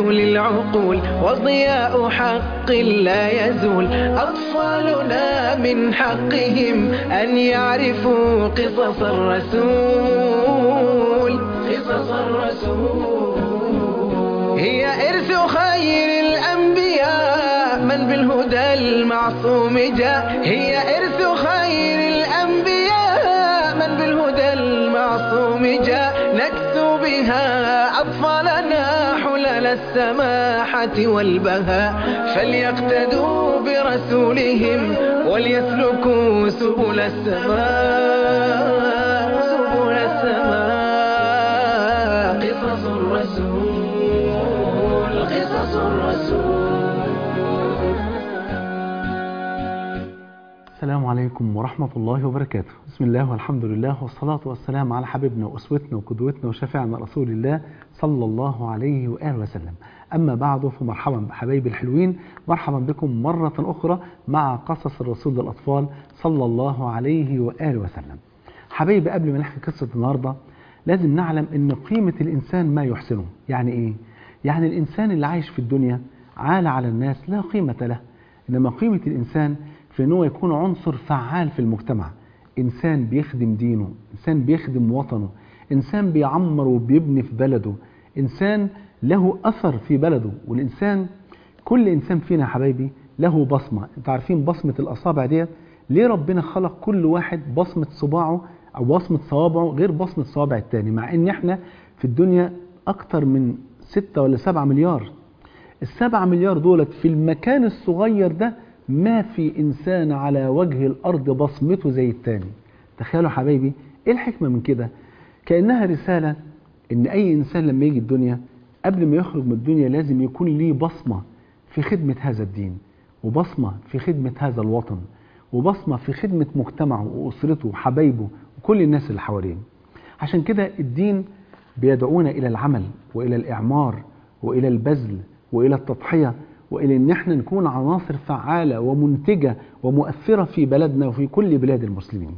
للعقول وضياء حق لا يزول أطفالنا من حقهم أن يعرفوا قصص الرسول قصص الرسول هي إرث خير الأنبياء من بالهدى المعصوم جاء هي إرث خير الأنبياء من بالهدى المعصوم جاء نكسو بها أطفالنا حلل السماحة والبهاء فليقتدوا برسولهم وليسلكوا سبل السماء سبل السماء قصص الرسول قصص الرسول السلام عليكم ورحمة الله وبركاته بسم الله والحمد لله والصلاة والسلام على حبيبنا وأسوتنا وقدوتنا وشفيعنا رسول الله صلى الله عليه وآله وسلم أما بعد فمرحبا بحبايبي الحلوين مرحبا بكم مرة أخرى مع قصص الرسول للأطفال صلى الله عليه وآله وسلم حبايبي قبل ما نحكي قصة النهاردة لازم نعلم أن قيمة الإنسان ما يحسنه يعني إيه؟ يعني الإنسان اللي عايش في الدنيا عال على الناس لا قيمة له إنما قيمة الإنسان في أنه يكون عنصر فعال في المجتمع إنسان بيخدم دينه إنسان بيخدم وطنه إنسان بيعمر وبيبني في بلده إنسان له أثر في بلده والإنسان كل إنسان فينا يا حبايبي له بصمة أنتوا عارفين بصمة الأصابع ديت ليه ربنا خلق كل واحد بصمة صباعه أو بصمة صوابعه غير بصمة صوابع التاني مع إن إحنا في الدنيا أكتر من ستة ولا سبعة مليار السبعة مليار دولت في المكان الصغير ده ما في إنسان على وجه الأرض بصمته زي التاني تخيلوا حبايبي إيه الحكمة من كده كأنها رسالة إن أي إنسان لما يجي الدنيا قبل ما يخرج من الدنيا لازم يكون ليه بصمة في خدمة هذا الدين وبصمة في خدمة هذا الوطن وبصمة في خدمة مجتمعه وأسرته وحبايبه وكل الناس اللي حواليه عشان كده الدين بيدعونا إلى العمل وإلى الإعمار وإلى البذل وإلى التضحية وإلى أن احنا نكون عناصر فعالة ومنتجة ومؤثرة في بلدنا وفي كل بلاد المسلمين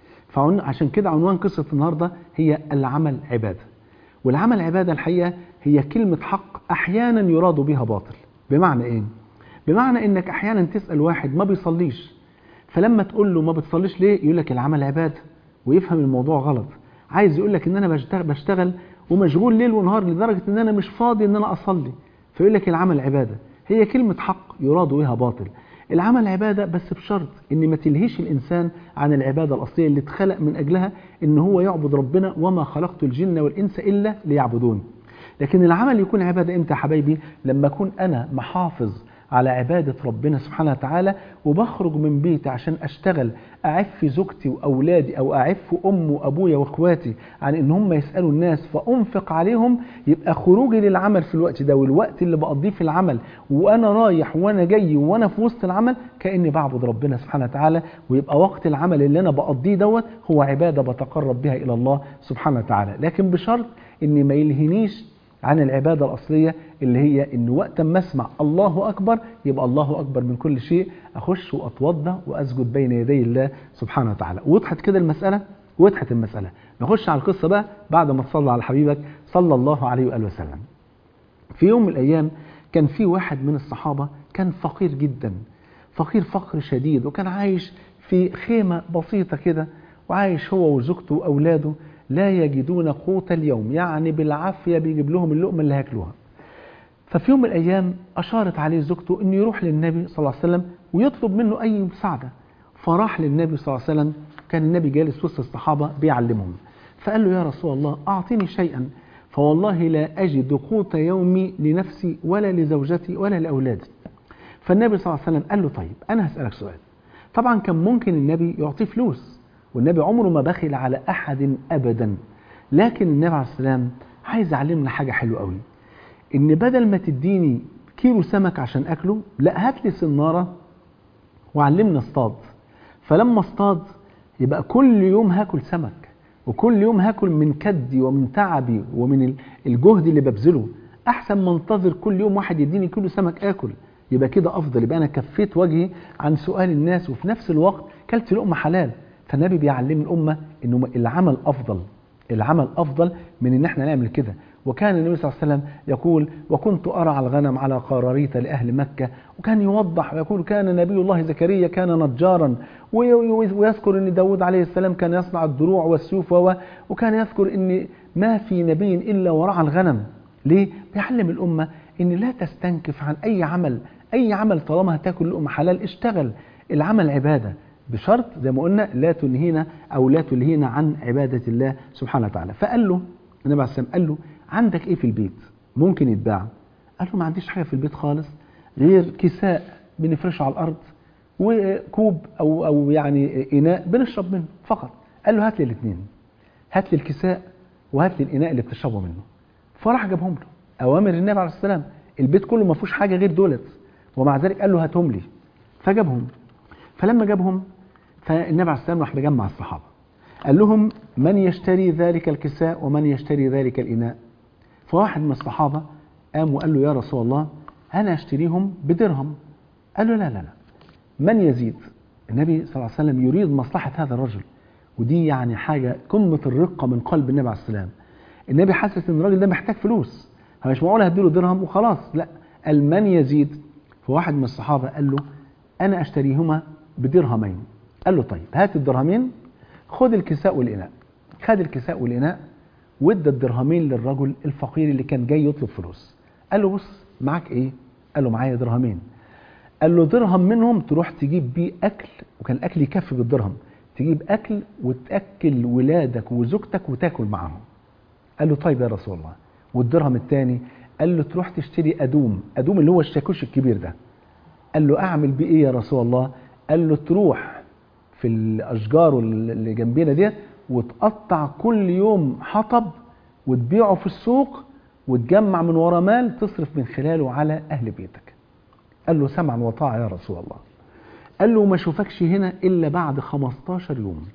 فعشان كده عنوان قصة النهاردة هي العمل عبادة والعمل عبادة الحقيقة هي كلمة حق أحيانا يراد بها باطل بمعنى إيه؟ بمعنى إنك أحيانا تسأل واحد ما بيصليش فلما تقول له ما بتصليش ليه يقول لك العمل عبادة ويفهم الموضوع غلط عايز يقول لك إن أنا بشتغل, بشتغل ومشغول ليل ونهار لدرجة إن أنا مش فاضي إن أنا أصلي فيقول لك العمل عبادة هي كلمة حق يراد بها باطل العمل عبادة بس بشرط ان ما تلهيش الانسان عن العبادة الاصلية اللي اتخلق من اجلها ان هو يعبد ربنا وما خلقت الجن والانس الا ليعبدون لكن العمل يكون عبادة امتى يا حبايبي لما اكون انا محافظ على عبادة ربنا سبحانه وتعالى وبخرج من بيتي عشان أشتغل أعف زوجتي وأولادي أو أعف أم وأبويا وإخواتي عن إن هم يسألوا الناس فأنفق عليهم يبقى خروجي للعمل في الوقت ده والوقت اللي بقضيه في العمل وأنا رايح وأنا جاي وأنا في وسط العمل كأني بعبد ربنا سبحانه وتعالى ويبقى وقت العمل اللي أنا بقضيه دوت هو عبادة بتقرب بها إلى الله سبحانه وتعالى لكن بشرط إن ما يلهنيش عن العبادة الأصلية اللي هي إن وقت ما أسمع الله أكبر يبقى الله أكبر من كل شيء أخش وأتوضى وأسجد بين يدي الله سبحانه وتعالى وضحت كده المسألة وضحت المسألة نخش على القصة بقى بعد ما تصلى على حبيبك صلى الله عليه وآله وسلم في يوم من الأيام كان في واحد من الصحابة كان فقير جدا فقير فقر شديد وكان عايش في خيمة بسيطة كده وعايش هو وزوجته وأولاده لا يجدون قوت اليوم يعني بالعافية بيجيب لهم اللقمة اللي هياكلوها ففي يوم من الأيام أشارت عليه زوجته أنه يروح للنبي صلى الله عليه وسلم ويطلب منه أي مساعدة فراح للنبي صلى الله عليه وسلم كان النبي جالس وسط الصحابة بيعلمهم فقال له يا رسول الله أعطيني شيئا فوالله لا أجد قوت يومي لنفسي ولا لزوجتي ولا لأولادي فالنبي صلى الله عليه وسلم قال له طيب أنا هسألك سؤال طبعا كان ممكن النبي يعطيه فلوس والنبي عمره ما بخل على أحد أبدا لكن النبي عليه السلام عايز يعلمنا حاجة حلوة قوي إن بدل ما تديني كيلو سمك عشان أكله لا هات لي سنارة وعلمني اصطاد فلما اصطاد يبقى كل يوم هاكل سمك وكل يوم هاكل من كدي ومن تعبي ومن الجهد اللي ببذله أحسن ما انتظر كل يوم واحد يديني كيلو سمك آكل يبقى كده أفضل يبقى أنا كفيت وجهي عن سؤال الناس وفي نفس الوقت كلت لقمة حلال فالنبي بيعلم الأمة إنه العمل أفضل العمل أفضل من إن إحنا نعمل كده وكان النبي صلى الله عليه وسلم يقول وكنت أرعى الغنم على قراريط لأهل مكة وكان يوضح ويقول كان نبي الله زكريا كان نجارا وي- وي- ويذكر أن داود عليه السلام كان يصنع الدروع والسيوف و- وكان يذكر أن ما في نبي إلا ورعى الغنم ليه؟ بيعلم الأمة أن لا تستنكف عن أي عمل أي عمل طالما هتاكل الأمة حلال اشتغل العمل عبادة بشرط زي ما قلنا لا تنهينا أو لا تلهينا عن عبادة الله سبحانه وتعالى فقال له النبي عليه السلام قال له عندك ايه في البيت ممكن يتباع قال له ما عنديش حاجة في البيت خالص غير كساء بنفرشه على الأرض وكوب أو, أو يعني إناء بنشرب منه فقط قال له هات لي الاثنين هات لي الكساء وهات لي الإناء اللي بتشربه منه فراح جابهم له أوامر النبي عليه السلام البيت كله ما فيهوش حاجة غير دولت ومع ذلك قال له هاتهم لي فجابهم فلما جابهم فالنبي عليه السلام راح مجمع الصحابة قال لهم من يشتري ذلك الكساء ومن يشتري ذلك الإناء فواحد من الصحابة قام وقال له يا رسول الله أنا أشتريهم بدرهم قال له لا لا لا من يزيد النبي صلى الله عليه وسلم يريد مصلحة هذا الرجل ودي يعني حاجة قمة الرقة من قلب النبي عليه السلام النبي حاسس ان الراجل ده محتاج فلوس هو مش معقول هديله درهم وخلاص لا قال من يزيد فواحد من الصحابة قال له أنا أشتريهما بدرهمين قال له طيب هات الدرهمين خد الكساء والإناء خد الكساء والإناء وادى الدرهمين للرجل الفقير اللي كان جاي يطلب فلوس قال له بص معاك ايه قال له معايا درهمين قال له درهم منهم تروح تجيب بيه اكل وكان الاكل يكفي بالدرهم تجيب اكل وتاكل ولادك وزوجتك وتاكل معاهم قال له طيب يا رسول الله والدرهم الثاني قال له تروح تشتري ادوم ادوم اللي هو الشاكوش الكبير ده قال له اعمل بيه ايه يا رسول الله قال له تروح في الاشجار اللي جنبنا ديت وتقطع كل يوم حطب وتبيعه في السوق وتجمع من ورا مال تصرف من خلاله على اهل بيتك قال له سمعا وطاعه يا رسول الله قال له ما اشوفكش هنا الا بعد 15 يوم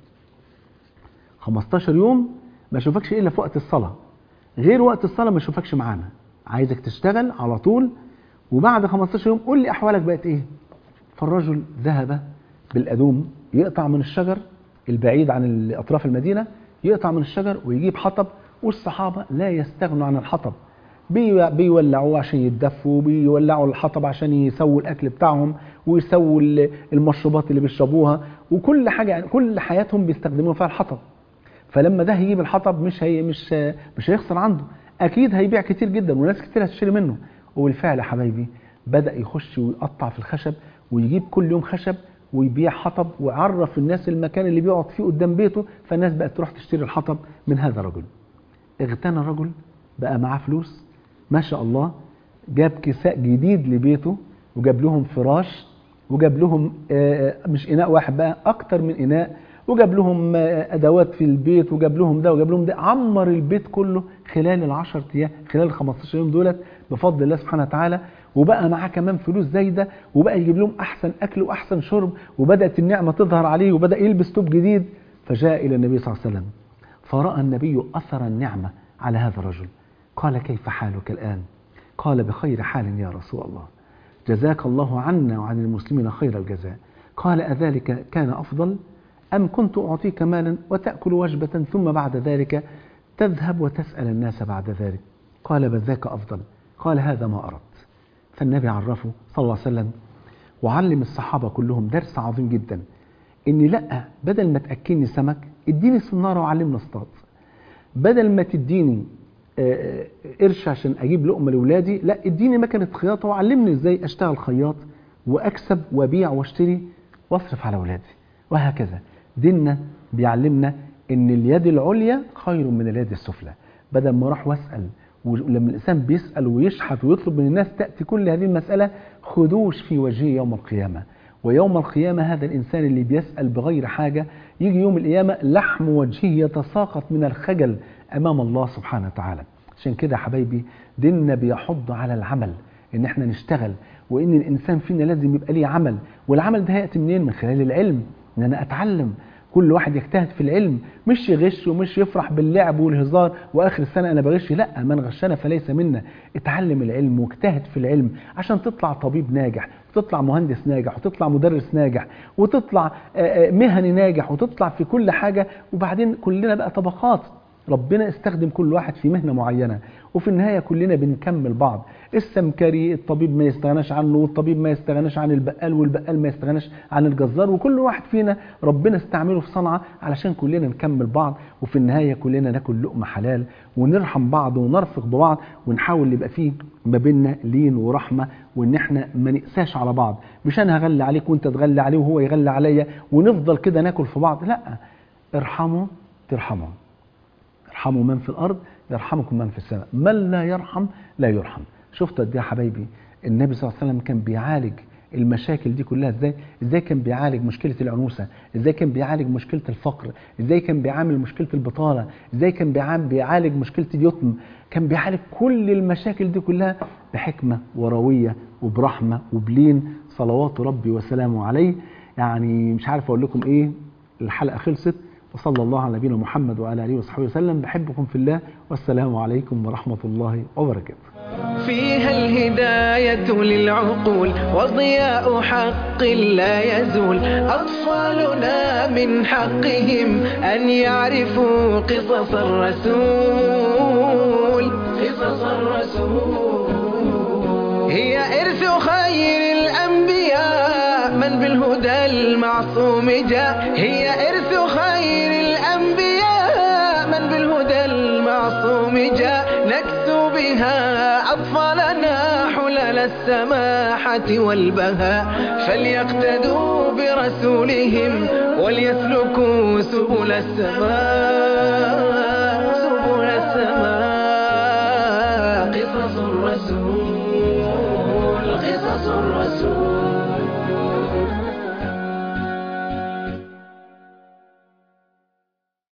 15 يوم ما اشوفكش الا في وقت الصلاه غير وقت الصلاه ما اشوفكش معانا عايزك تشتغل على طول وبعد 15 يوم قول لي احوالك بقت ايه فالرجل ذهب بالادوم يقطع من الشجر البعيد عن اطراف المدينه يقطع من الشجر ويجيب حطب والصحابه لا يستغنوا عن الحطب بي- بيولعوه عشان يتدفوا بيولعوا الحطب عشان يسووا الاكل بتاعهم ويسووا ال- المشروبات اللي بيشربوها وكل حاجه كل حياتهم بيستخدموا فيها الحطب فلما ده هيجيب الحطب مش هي مش مش هيخسر عنده اكيد هيبيع كتير جدا وناس كتير هتشتري منه وبالفعل يا حبايبي بدا يخش ويقطع في الخشب ويجيب كل يوم خشب ويبيع حطب ويعرف الناس المكان اللي بيقعد فيه قدام بيته فالناس بقت تروح تشتري الحطب من هذا الرجل اغتنى الرجل بقى معاه فلوس ما شاء الله جاب كساء جديد لبيته وجاب لهم فراش وجاب لهم آه، مش اناء واحد بقى اكتر من اناء وجاب لهم آه، ادوات في البيت وجاب لهم ده وجاب لهم ده عمر البيت كله خلال العشر ايام خلال ال 15 يوم دولت بفضل الله سبحانه وتعالى وبقى معاه كمان فلوس زايده وبقى يجيب لهم احسن اكل واحسن شرب وبدات النعمه تظهر عليه وبدا يلبس توب جديد فجاء الى النبي صلى الله عليه وسلم فراى النبي اثر النعمه على هذا الرجل قال كيف حالك الان قال بخير حال يا رسول الله جزاك الله عنا وعن المسلمين خير الجزاء قال أذلك كان أفضل أم كنت أعطيك مالا وتأكل وجبة ثم بعد ذلك تذهب وتسأل الناس بعد ذلك قال بل ذاك أفضل قال هذا ما أردت فالنبي عرفه صلى الله عليه وسلم وعلم الصحابة كلهم درس عظيم جدا إن لأ بدل ما تأكلني سمك اديني صنارة وعلمنا اصطاد بدل ما تديني آه، قرش عشان اجيب لقمه لاولادي لا اديني مكنه خياطه وعلمني ازاي اشتغل خياط واكسب وابيع واشتري واصرف على اولادي وهكذا ديننا بيعلمنا ان اليد العليا خير من اليد السفلى بدل ما اروح واسال ولما الانسان بيسال ويشحت ويطلب من الناس تاتي كل هذه المساله خدوش في وجهه يوم القيامه ويوم القيامة هذا الإنسان اللي بيسأل بغير حاجة يجي يوم القيامة لحم وجهه يتساقط من الخجل أمام الله سبحانه وتعالى عشان كده يا حبايبي ديننا بيحض على العمل إن احنا نشتغل وإن الإنسان فينا لازم يبقى ليه عمل والعمل ده هيأتي منين؟ من خلال العلم إن أنا أتعلم كل واحد يجتهد في العلم مش يغش ومش يفرح باللعب والهزار واخر السنه انا بغش لا من غشنا فليس منا اتعلم العلم واجتهد في العلم عشان تطلع طبيب ناجح وتطلع مهندس ناجح وتطلع مدرس ناجح وتطلع آه، آه، مهني ناجح وتطلع في كل حاجه وبعدين كلنا بقى طبقات ربنا استخدم كل واحد في مهنة معينة وفي النهاية كلنا بنكمل بعض السمكري الطبيب ما يستغناش عنه والطبيب ما يستغناش عن البقال والبقال ما يستغناش عن الجزار وكل واحد فينا ربنا استعمله في صنعة علشان كلنا نكمل بعض وفي النهاية كلنا ناكل لقمة حلال ونرحم بعض ونرفق ببعض ونحاول يبقى فيه ما بيننا لين ورحمة وان احنا ما نقساش على بعض مش انا هغلي عليك وانت تغلي عليه وهو يغلي عليا ونفضل كده ناكل في بعض لا ارحموا ترحموا ارحموا من في الارض يرحمكم من في السماء من لا يرحم لا يرحم شفتوا قد ايه يا حبايبي النبي صلى الله عليه وسلم كان بيعالج المشاكل دي كلها ازاي ازاي كان بيعالج مشكله العنوسه ازاي كان بيعالج مشكله الفقر ازاي كان بيعامل مشكله البطاله ازاي كان بيعامل بيعالج مشكله اليتم كان بيعالج كل المشاكل دي كلها بحكمه ورويه وبرحمه وبلين صلوات ربي وسلامه عليه يعني مش عارف اقول لكم ايه الحلقه خلصت وصلى الله على نبينا محمد وعلى اله وصحبه وسلم بحبكم في الله والسلام عليكم ورحمه الله وبركاته فيها الهداية للعقول وضياء حق لا يزول أطفالنا من حقهم أن يعرفوا قصص الرسول قصص الرسول هي إرث خير الأنبياء من بالهدى المعصوم جاء هي إرث خير الأنبياء من بالهدى المعصوم جاء نكسو بها أطفالنا حلل السماحة والبهاء فليقتدوا برسولهم وليسلكوا سبل السماء سبل السماء قصص الرسول قصص الرسول